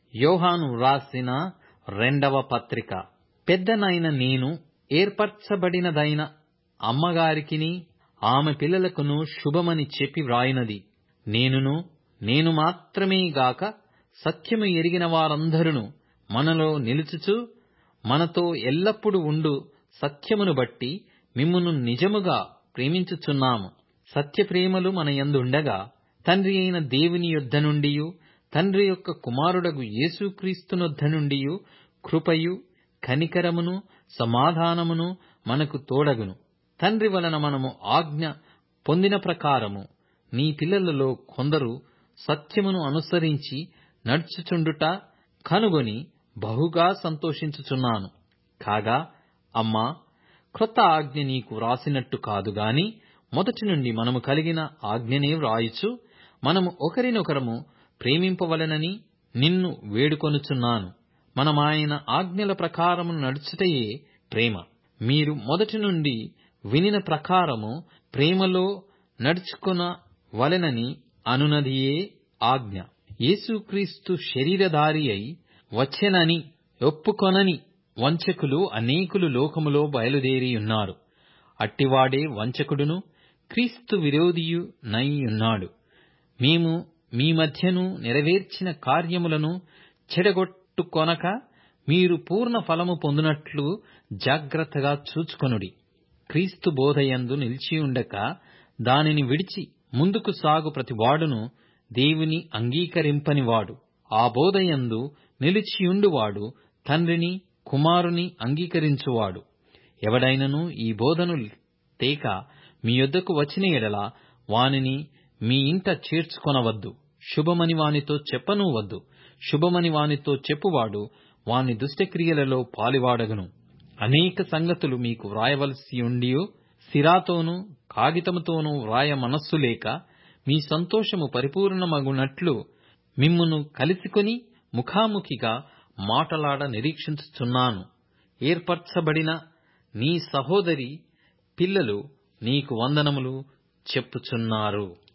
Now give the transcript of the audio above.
యోహాను వ్రాసిన రెండవ పత్రిక పెద్దనైన నేను ఏర్పరచబడినదైన అమ్మగారికిని ఆమె పిల్లలకును శుభమని చెప్పి వ్రాయినది నేనును నేను మాత్రమే గాక సత్యము ఎరిగిన వారందరును మనలో నిలుచుచు మనతో ఎల్లప్పుడు ఉండు సత్యమును బట్టి మిమ్మును నిజముగా ప్రేమించుచున్నాము సత్య ప్రేమలు మన యందుండగా తండ్రి అయిన దేవుని యొద్ద నుండియు తండ్రి యొక్క కుమారుడగు యేసుక్రీస్తునొద్ద నుండియు కృపయు కనికరమును సమాధానమును మనకు తోడగును తండ్రి వలన మనము ఆజ్ఞ పొందిన ప్రకారము నీ పిల్లలలో కొందరు సత్యమును అనుసరించి నడుచుచుండుట కనుగొని బహుగా సంతోషించుచున్నాను కాగా అమ్మా క్రొత్త ఆజ్ఞ నీకు వ్రాసినట్టు కాదు గాని మొదటి నుండి మనము కలిగిన ఆజ్ఞనే వ్రాయుచు మనము ఒకరినొకరము ప్రేమింపవలెనని నిన్ను వేడుకొనుచున్నాను మనమాయన ఆజ్ఞల ప్రకారము నడుచుటయే ప్రేమ మీరు మొదటి నుండి వినిన ప్రకారము ప్రేమలో నడుచుకున వలెనని అనునదియే ఆజ్ఞ యేసుక్రీస్తు శరీరధారి అయి వచ్చెనని ఒప్పుకొనని వంచకులు అనేకులు లోకములో బయలుదేరియున్నారు అట్టివాడే వంచకుడును క్రీస్తు విరోధియు నై ఉన్నాడు మేము మీ మధ్యను నెరవేర్చిన కార్యములను చెడగొట్టుకొనక మీరు పూర్ణ ఫలము పొందునట్లు జాగ్రత్తగా చూచుకొనుడి క్రీస్తు బోధయందు నిలిచియుండక దానిని విడిచి ముందుకు సాగు ప్రతివాడును దేవుని అంగీకరింపనివాడు ఆ బోధయందు నిలిచియుండువాడు తండ్రిని కుమారుని అంగీకరించువాడు ఎవడైనను ఈ బోధను తేక మీ యొద్దకు వచ్చిన ఎడల వానిని మీ ఇంట చేర్చుకొనవద్దు శుభమని వానితో చెప్పనూ వద్దు శుభమని వానితో చెప్పువాడు వాని దుష్టక్రియలలో పాలివాడగును అనేక సంగతులు మీకు వ్రాయవలసియుండియో సిరాతోనూ కాగితముతోనూ వ్రాయ మనస్సు లేక మీ సంతోషము పరిపూర్ణమగునట్లు మిమ్మును కలిసికొని ముఖాముఖిగా మాటలాడ నిరీక్షించుచున్నాను ఏర్పరచబడిన నీ సహోదరి పిల్లలు నీకు వందనములు చెప్పుచున్నారు